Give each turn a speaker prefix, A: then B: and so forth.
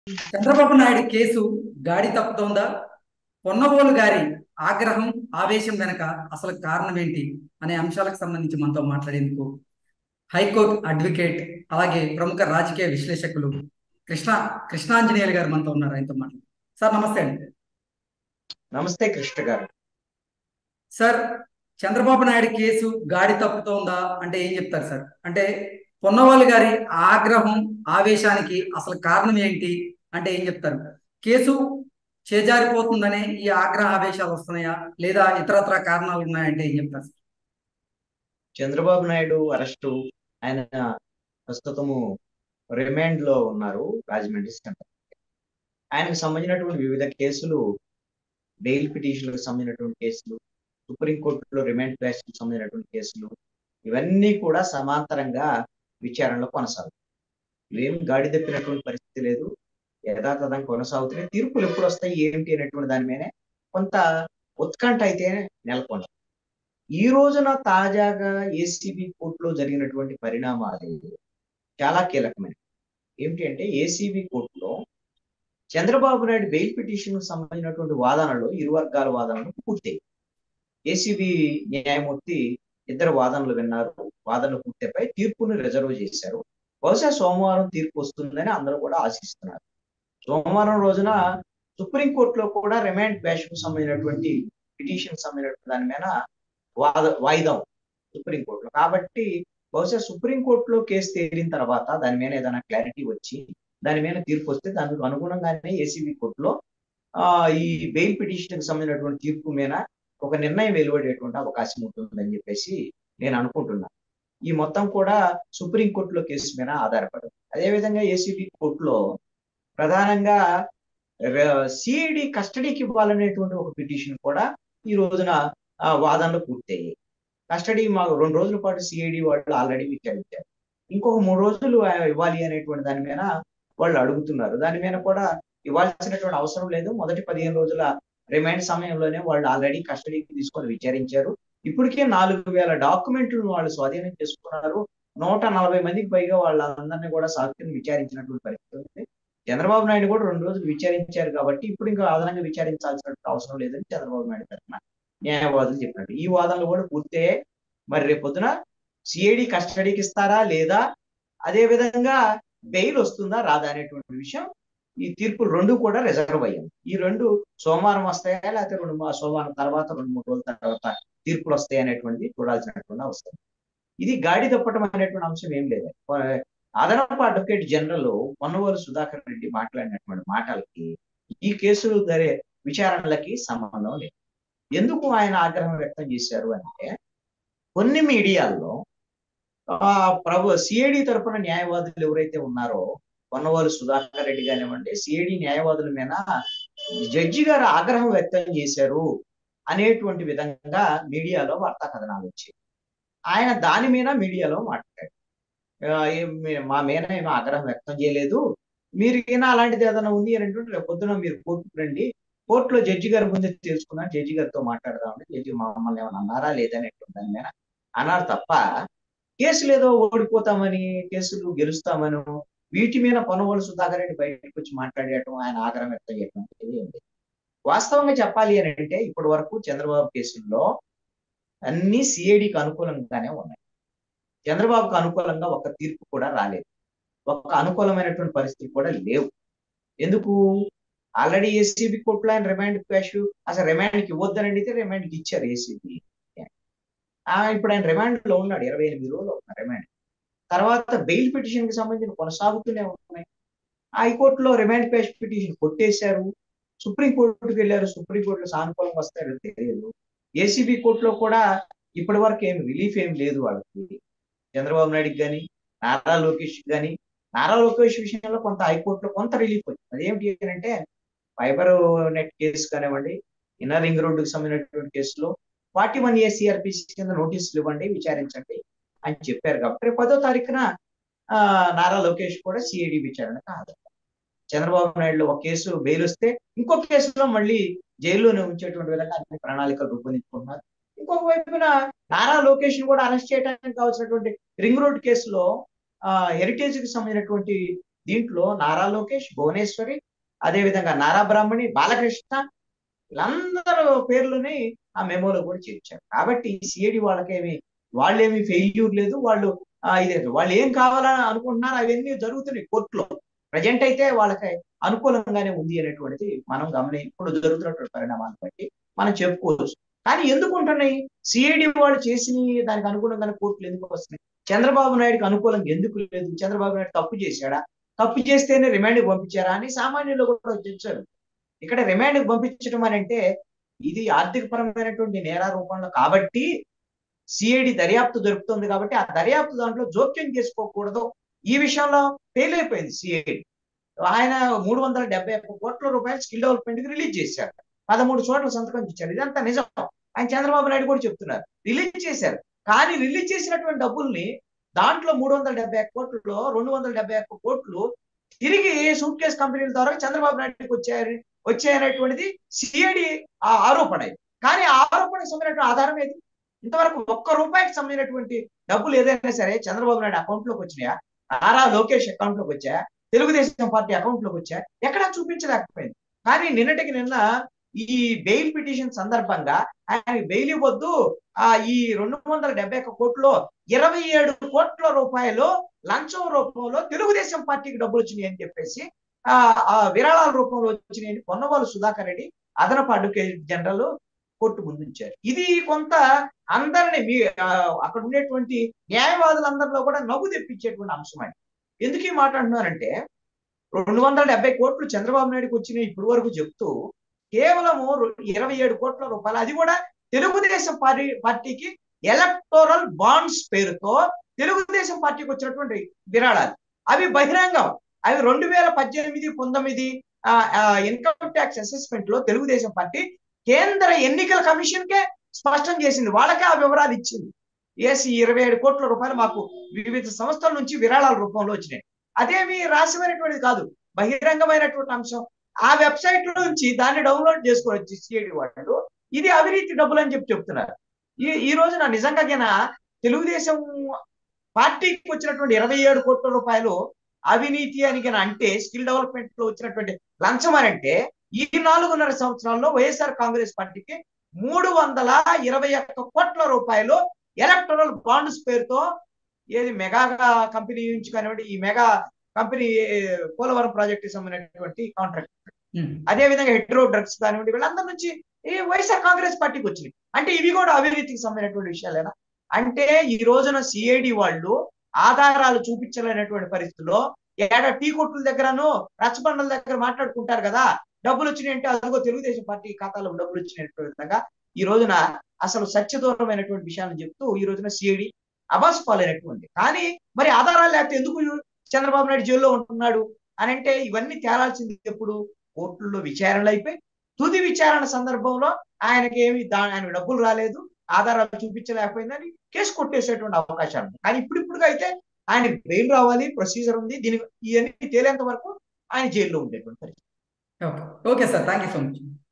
A: Chandrababu Naidu case గాడి తప్పుతోందా పొన్నవోలు గారి ఆగ్రహం ఆవేశం వెనక అసలు కారణం ఏంటి అనే అంశాలకు సంబంధించి మనతో మాట్లాడేందుకు హైకోర్టు అడ్వకేట్ అలాగే ప్రముఖ రాజకీయ విశ్లేషకులు కృష్ణ కృష్ణాంజనేయులు గారు మనతో ఉన్నారు ఆయనతో మాట్లాడు సార్ నమస్తే అండి
B: నమస్తే కృష్ణ గారు
A: సార్ చంద్రబాబు నాయుడు కేసు గాడి తప్పుతోందా అంటే ఏం చెప్తారు సార్ అంటే పొన్నవాళ్ళు గారి ఆగ్రహం ఆవేశానికి అసలు కారణం ఏంటి అంటే ఏం చెప్తారు కేసు చేజారిపోతుందనే ఈ ఆగ్రహ ఆవేశాలు వస్తున్నాయా లేదా ఇతరత్ర కారణాలు ఉన్నాయంటే ఏం చెప్తారు సార్
B: చంద్రబాబు నాయుడు అరెస్టు ఆయన ప్రస్తుతము రిమాండ్ లో ఉన్నారు రాజమండ్రి సెంటర్ ఆయనకు సంబంధించినటువంటి వివిధ కేసులు బెయిల్ పిటిషన్లకు సంబంధించినటువంటి కేసులు సుప్రీంకోర్టులో రిమాండ్ కేసులకు సంబంధించినటువంటి కేసులు ఇవన్నీ కూడా సమాంతరంగా విచారణలో కొనసాగుతాయి ఇవేం గాడి తప్పినటువంటి పరిస్థితి లేదు యథాతథంగా కొనసాగుతున్నాయి తీర్పులు ఎప్పుడు వస్తాయి ఏంటి అనేటువంటి దాని మీదనే కొంత ఉత్కంఠ అయితే నెలకొంది ఈ రోజున తాజాగా ఏసీబీ కోర్టులో జరిగినటువంటి పరిణామాలు చాలా కీలకమైనవి ఏమిటి అంటే ఏసీబీ కోర్టులో చంద్రబాబు నాయుడు బెయిల్ పిటిషన్ సంబంధించినటువంటి వాదనలు ఇరు వర్గాల వాదనలు పూర్తయి ఏసీబీ న్యాయమూర్తి ఇద్దరు వాదనలు విన్నారు వాదనలు పూర్తిపై తీర్పును రిజర్వ్ చేశారు బహుశా సోమవారం తీర్పు వస్తుందని అందరూ కూడా ఆశిస్తున్నారు సోమవారం రోజున సుప్రీంకోర్టులో కూడా రిమాండ్ బ్యాష్కు సంబంధించినటువంటి పిటిషన్ సంబంధించిన దాని మీద వాద వాయిదా సుప్రీంకోర్టులో కాబట్టి బహుశా సుప్రీంకోర్టులో కేసు తేలిన తర్వాత దాని మీద ఏదైనా క్లారిటీ వచ్చి దాని మీద తీర్పు వస్తే దానికి అనుగుణంగానే ఏసీబీ కోర్టులో ఆ ఈ బెయిల్ పిటిషన్ సంబంధించినటువంటి తీర్పు మీద ఒక నిర్ణయం వెలువడేటువంటి అవకాశం ఉంటుందని చెప్పేసి నేను అనుకుంటున్నాను ఈ మొత్తం కూడా సుప్రీంకోర్టులో కేసు మీద ఆధారపడదు అదేవిధంగా ఏసీబీ కోర్టులో ప్రధానంగా సిఐడి కస్టడీకి ఇవ్వాలనేటువంటి ఒక పిటిషన్ కూడా ఈ రోజున వాదనలు పూర్తయ్యాయి కస్టడీ మా రెండు రోజుల పాటు సిఐడి వాళ్ళు ఆల్రెడీ విచారించారు ఇంకొక మూడు రోజులు ఇవ్వాలి అనేటువంటి దాని మీద వాళ్ళు అడుగుతున్నారు దాని మీద కూడా ఇవ్వాల్సినటువంటి అవసరం లేదు మొదటి పదిహేను రోజుల రిమైండ్ సమయంలోనే వాళ్ళు ఆల్రెడీ కస్టడీకి తీసుకొని విచారించారు ఇప్పటికే నాలుగు వేల డాక్యుమెంట్లను వాళ్ళు స్వాధీనం చేసుకున్నారు నూట నలభై మందికి పైగా వాళ్ళందరినీ కూడా సాక్షిని విచారించినటువంటి పరిస్థితి ఉంది చంద్రబాబు నాయుడు కూడా రెండు రోజులు విచారించారు కాబట్టి ఇప్పుడు ఇంకా అదనంగా విచారించాల్సిన అవసరం లేదని చంద్రబాబు నాయుడు తరఫున న్యాయవాదులు చెప్పినట్టు ఈ వాదనలు కూడా పూర్తయ్యాయి మరి రేపొద్దున సిఐడి కస్టడీకి ఇస్తారా లేదా అదే విధంగా బెయిల్ వస్తుందా రాదా అనేటువంటి విషయం ఈ తీర్పులు రెండు కూడా రిజర్వ్ అయ్యాయి ఈ రెండు సోమవారం వస్తాయా లేకపోతే రెండు సోమవారం తర్వాత రెండు మూడు రోజుల తర్వాత తీర్పులు వస్తాయి అనేటువంటిది చూడాల్సినటువంటి అవసరం ఇది గాడి తప్పటం అనేటువంటి అంశం ఏం లేదు అదనపు అడ్వకేట్ జనరల్ పొన్నవోలు సుధాకర్ రెడ్డి మాట్లాడినటువంటి మాటలకి ఈ కేసులు జరిగే విచారణలకి సంబంధం లేదు ఎందుకు ఆయన ఆగ్రహం వ్యక్తం చేశారు అంటే కొన్ని మీడియాల్లో ఆ ప్రభు సిఐడి తరఫున న్యాయవాదులు ఎవరైతే ఉన్నారో పొన్నవారు సుధాకర్ రెడ్డి కానివ్వండి సిఐడి న్యాయవాదుల మీద జడ్జి గారు ఆగ్రహం వ్యక్తం చేశారు అనేటువంటి విధంగా మీడియాలో వార్తా కథనాలు వచ్చాయి ఆయన దాని మీద మీడియాలో మాట్లాడారు మా మీద ఏమో ఆగ్రహం వ్యక్తం చేయలేదు మీరు ఏమైనా అలాంటిది ఏదైనా ఉంది అని అంటే రేపు పొద్దున మీరు కోర్టుకు రండి కోర్టులో జడ్జి గారి ముందే తెలుసుకున్నాను జడ్జి గారితో మాట్లాడదామంటే జడ్జి మమ్మల్ని ఏమైనా అన్నారా లేదనేటువంటి దాని మీద అన్నారు తప్ప కేసులు ఏదో ఓడిపోతామని కేసులు గెలుస్తామని వీటి మీద పనుగోలు సుధాకర్ రెడ్డి బయటకు వచ్చి మాట్లాడేయటం ఆయన ఆగ్రహం వ్యక్తం చేయటం ఏం లేదు వాస్తవంగా చెప్పాలి అని అంటే ఇప్పటి వరకు చంద్రబాబు కేసుల్లో అన్ని సిఐడికి అనుకూలంగానే ఉన్నాయి చంద్రబాబుకు అనుకూలంగా ఒక తీర్పు కూడా రాలేదు ఒక అనుకూలమైనటువంటి పరిస్థితి కూడా లేవు ఎందుకు ఆల్రెడీ ఏసీబీ కోర్టులో ఆయన రిమాండ్ క్యాష్ అసలు రిమాండ్కి ఇవ్వద్దని అడిగితే రిమాండ్కి ఇచ్చారు ఏసీబీ ఇప్పుడు ఆయన రిమాండ్ లో ఉన్నాడు ఇరవై ఎనిమిది రోజులు ఉన్న రిమాండ్ తర్వాత బెయిల్ పిటిషన్ కి సంబంధించిన కొనసాగుతూనే ఉన్నాయి హైకోర్టులో రిమాండ్ పేష్ పిటిషన్ కొట్టేశారు సుప్రీంకోర్టుకి వెళ్ళారు సుప్రీంకోర్టులో సానుకూలంగా వస్తారో తెలియదు ఏసీబీ కోర్టులో కూడా ఇప్పటి వరకు ఏం రిలీఫ్ ఏం లేదు వాళ్ళకి చంద్రబాబు నాయుడుకి కానీ నారా లోకేష్ కానీ నారా లోకేష్ విషయంలో కొంత హైకోర్టులో కొంత రిలీఫ్ వచ్చింది అదేమిటి అంటే ఫైబర్ నెట్ కేసు కానివ్వండి ఇన్నర్ రింగ్ రోడ్డుకి సంబంధించినటువంటి కేసులో ఫార్టీ వన్ ఏ సిఆర్పిసి కింద నోటీసులు ఇవ్వండి విచారించండి అని చెప్పారు కాబట్టి రేపు పదో తారీఖున నారా లోకేష్ కూడా సిఐడి విచారణకు హాజరు చంద్రబాబు నాయుడు ఒక కేసు బెయిల్ వస్తే ఇంకో కేసులో మళ్ళీ జైల్లోనే ఉంచేటువంటి విధంగా అన్ని ప్రణాళికలు రూపొందించుకుంటున్నారు ఇంకొక వైపున నారా లోకేష్ ని కూడా అరెస్ట్ చేయడానికి కావాల్సినటువంటి రింగ్ రోడ్ కేసులో హెరిటేజ్ కి సంబంధించినటువంటి దీంట్లో నారా లోకేష్ భువనేశ్వరి అదేవిధంగా నారా బ్రాహ్మణి బాలకృష్ణ వీళ్ళందరూ పేర్లని ఆ మెమోలో కూడా చేర్చారు కాబట్టి సిఐడి వాళ్ళకేమి వాళ్ళేమి ఫెయిల్యూర్ లేదు వాళ్ళు ఆ, ఇదే వాళ్ళు ఏం కావాలని అనుకుంటున్నారు అవన్నీ జరుగుతున్నాయి కోర్టులో ప్రజెంట్ అయితే వాళ్ళకి అనుకూలంగానే ఉంది అనేటువంటిది మనం గమని ఇప్పుడు జరుగుతున్నటువంటి పరిణామాలను బట్టి మనం చెప్పుకోవచ్చు కానీ ఎందుకు ఉంటున్నాయి సిఐడి వాళ్ళు చేసిన దానికి అనుగుణంగానే కోర్టులు ఎందుకు వస్తున్నాయి చంద్రబాబు నాయుడుకి అనుకూలంగా ఎందుకు లేదు చంద్రబాబు నాయుడు తప్పు చేశాడా తప్పు చేస్తేనే రిమాండ్కి పంపించారా అని సామాన్యులు కూడా వచ్చారు ఇక్కడ రిమాండ్కి పంపించడం అని అంటే ఇది ఆర్థిక పరమైనటువంటి నేర రూపంలో కాబట్టి సిఐడి దర్యాప్తు జరుపుతుంది కాబట్టి ఆ దర్యాప్తు దాంట్లో జోక్యం చేసుకోకూడదు ఈ విషయంలో ఫెయిల్ అయిపోయింది సిఐడి ఆయన మూడు వందల డెబ్బై ఒక్క కోట్ల రూపాయలు స్కిల్ డెవలప్మెంట్ కి రిలీజ్ చేశారు పదమూడు చోట్ల సంతకం ఇచ్చారు ఇదంతా నిజం ఆయన చంద్రబాబు నాయుడు కూడా చెప్తున్నారు రిలీజ్ చేశారు కానీ రిలీజ్ చేసినటువంటి డబ్బుల్ని దాంట్లో మూడు వందల డెబ్బై ఒక్క కోట్లలో రెండు వందల డెబ్బై ఒక్క కోట్లు తిరిగి సూట్ కేసు కంపెనీల ద్వారా చంద్రబాబు నాయుడుకి వచ్చాయని వచ్చాయనేటువంటిది సిఐడి ఆ ఆరోపణ ఇది. కానీ ఆ ఆరోపణకు సంబంధించిన ఆధారం ఏది ఇంతవరకు ఒక్క రూపాయికి సంబంధించినటువంటి డబ్బులు ఏదైనా సరే చంద్రబాబు నాయుడు అకౌంట్ లోకి వచ్చినాయా నారా లోకేష్ అకౌంట్ లోకి వచ్చాయా తెలుగుదేశం పార్టీ అకౌంట్ లోకి వచ్చాయా ఎక్కడా చూపించలేకపోయింది కానీ నిన్నటికి నిన్న ఈ బెయిల్ పిటిషన్ సందర్భంగా ఆయన బెయిల్ ఇవ్వద్దు ఆ ఈ రెండు వందల డెబ్బై ఒక్క కోట్లో ఇరవై ఏడు కోట్ల రూపాయలు లంచం రూపంలో తెలుగుదేశం పార్టీకి డబ్బులు వచ్చినాయి అని చెప్పేసి ఆ ఆ విరాళాల రూపంలో వచ్చినాయి అని పొన్నవాళ్ళు సుధాకర్ రెడ్డి అదనపు అడ్వకేట్ జనరల్ కోర్టు ముందుంచారు ఇది కొంత అందరిని మీ ఆ, అక్కడ ఉండేటువంటి న్యాయవాదులందరిలో కూడా నవ్వు తెప్పించేటువంటి అంశం అండి ఎందుకు ఈ మాట అంటున్నారంటే రెండు వందల డెబ్బై కోట్లు చంద్రబాబు నాయుడుకి వచ్చినాయి ఇప్పటి వరకు చెప్తూ కేవలము ఇరవై ఏడు కోట్ల రూపాయలు అది కూడా తెలుగుదేశం పార్టీ పార్టీకి ఎలక్టోరల్ బాండ్స్ పేరుతో తెలుగుదేశం పార్టీకి వచ్చినటువంటి విరాళాలు అవి బహిరంగం అవి రెండు వేల పద్దెనిమిది పంతొమ్మిది ఇన్కమ్ ట్యాక్స్ అసెస్మెంట్ లో తెలుగుదేశం పార్టీ కేంద్ర ఎన్నికల కమిషన్ కే స్పష్టం చేసింది వాళ్ళకే ఆ వివరాలు ఇచ్చింది ఏసి ఇరవై ఏడు కోట్ల రూపాయలు మాకు వివిధ సంస్థల నుంచి విరాళాల రూపంలో వచ్చినాయి అదేమి రహస్యమైనటువంటిది కాదు బహిరంగమైనటువంటి అంశం ఆ వెబ్సైట్ నుంచి దాన్ని డౌన్లోడ్ చేసుకోవచ్చు సిఐడి వాళ్ళు ఇది అవినీతి డబ్బులు అని చెప్పి చెప్తున్నారు ఈ ఈ రోజున నిజంగా గిన తెలుగుదేశం పార్టీకి వచ్చినటువంటి ఇరవై ఏడు కోట్ల రూపాయలు అవినీతి అని గిన అంటే స్కిల్ డెవలప్మెంట్ లో వచ్చినటువంటి లంచం అని అంటే ఈ నాలుగున్నర సంవత్సరాల్లో వైఎస్ఆర్ కాంగ్రెస్ పార్టీకి మూడు వందల ఇరవై ఒక్క కోట్ల రూపాయలు ఎలక్టరల్ బాండ్స్ పేరుతో ఏది మెగా కంపెనీ నుంచి కానివ్వండి ఈ మెగా కంపెనీ పోలవరం ప్రాజెక్ట్ కి సంబంధించినటువంటి కాంట్రాక్ట్
A: ఉమ్.
B: అదే విధంగా హెట్రో డ్రగ్స్ కానివ్వండి వీళ్ళందరి నుంచి ఈ వైఎస్ఆర్ కాంగ్రెస్ పార్టీకి వచ్చినాయి అంటే ఇవి కూడా అవినీతికి సంబంధించినటువంటి విషయాలేనా అంటే ఈ రోజున సిఐడి వాళ్ళు ఆధారాలు చూపించలేనటువంటి పరిస్థితుల్లో ఏడ టీ కొట్టుల దగ్గరను రచ్చబండల దగ్గర మాట్లాడుకుంటారు కదా డబ్బులు వచ్చినాయి అంటే అదిగో తెలుగుదేశం పార్టీ ఖాతాలో డబ్బులు వచ్చినటువంటి విధంగా ఈ రోజున అసలు సత్యదూరమైనటువంటి విషయాలను చెప్తూ ఈ రోజున సిఐడి అబాస్ పాలైనటువంటి కానీ మరి ఆధారాలు లేకపోతే ఎందుకు చంద్రబాబు నాయుడు జైల్లో ఉంటున్నాడు అని అంటే ఇవన్నీ తేలాల్సింది ఎప్పుడు కోర్టుల్లో విచారణలు అయిపోయి తుది విచారణ సందర్భంలో ఆయనకి ఏమి దా ఆయన డబ్బులు రాలేదు ఆధారాలు చూపించలేకపోయిందని కేసు కొట్టేసేటువంటి అవకాశాలు ఉంది కానీ ఇప్పుడు ఇప్పుడుగా అయితే ఆయన బెయిల్ రావాలి ప్రొసీజర్ ఉంది దీనికి ఇవన్నీ తేలేంత వరకు ఆయన జైల్లో ఉండేటువంటి పరిస్థితి
A: okay okay sir thank you so much